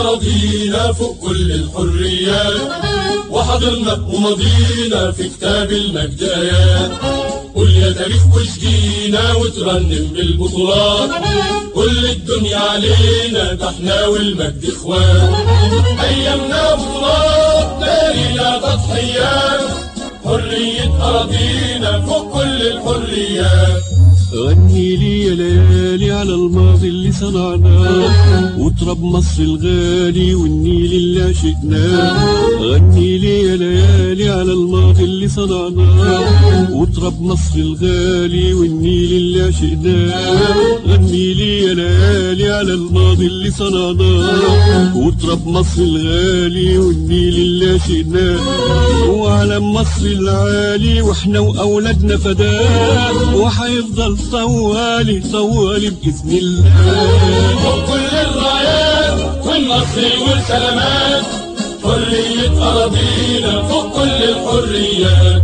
أراضينا فوق كل الحريات وحضرنا ومضينا في كتاب المجد آيات قول يا تاريخ وشجينا وترنم بالبطولات كل الدنيا علينا ده احنا والمجد اخوان ايامنا بطولات ليالينا تضحيات حرية أراضينا فوق كل الحريات غني لي يا ليالي على الماضي اللي صنعناه وتراب مصر الغالي والنيل اللي عشقناه غني لي يا ليالي على الماضي اللي صنعناه وتراب مصر الغالي والنيل اللي عشقناه غني لي يا ليالي على الماضي اللي صنعناه وتراب مصر الغالي والنيل اللي عشقناه وعلم مصر العالي واحنا واولادنا فداه وحيفضل طوالي طوالي باذن الله فوق كل الرايات والنصر والسلامات حرية أراضينا فوق كل الحريات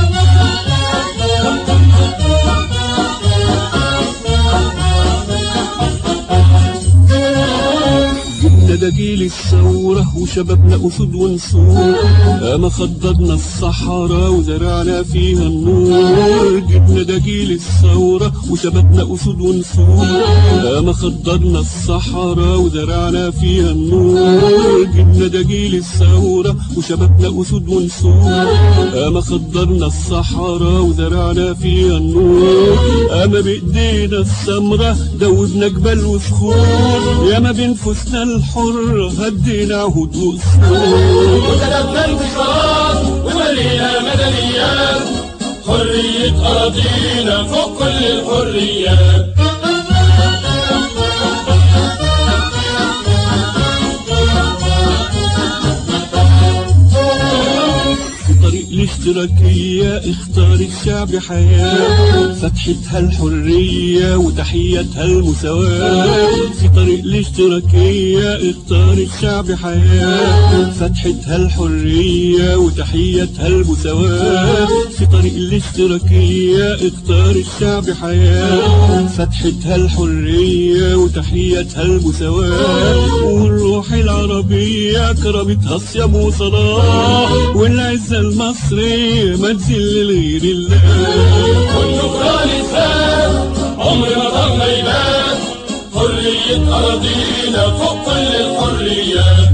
جبنا دجيل الثورة وشبابنا أسود ونسور أما خضدنا الصحراء وزرعنا فيها النور جبنا دجيل الثورة وشبابنا أسود ونسور أما خضدنا الصحراء وزرعنا فيها النور جبنا دجيل الثورة وشبابنا أسود ونسور أما خضرنا الصحراء وزرعنا فيها النور أما بإيدينا السمرة دوبنا جبال وصخور ياما بنفوسنا الحرة هدينا عهود وصخور وكتبنا انتصارات وملينا مدنيات حرية أراضينا فوق كل الحريات في طريق الاشتراكية اختار الشعب حياة فتحتها الحرية وتحيتها المساواة في طريق الاشتراكية اختار الشعب حياة فتحتها الحرية وتحيتها المساواة في طريق الاشتراكية اختار الشعب حياة فتحتها الحرية وتحيتها المساواة والروح العربية كرمتها الصيام وصلاة والعزة المصرية ما تذل لغير الله والنكران إسلام عمر ما ضل يبان حرية أراضينا فوق كل الحريات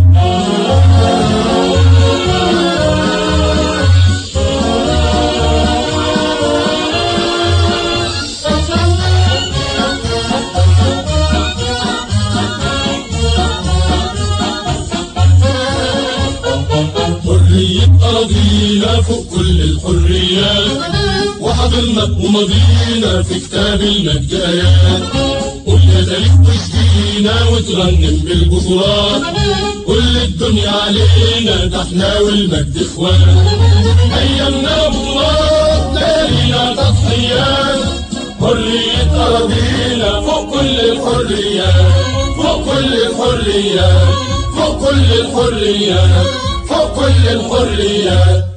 حرية أراضينا فوق كل الحريات وحضرنا ومضينا في كتاب المجد آيات قل يا تاريخ وشجينا وترنم بالبطولات كل الدنيا علينا ده احنا والمجد اخوان ايامنا بطولات ليالينا تضحيات حرية أراضينا فوق كل الحريات فوق كل الحريات فوق كل الحريات فوق كل الحريات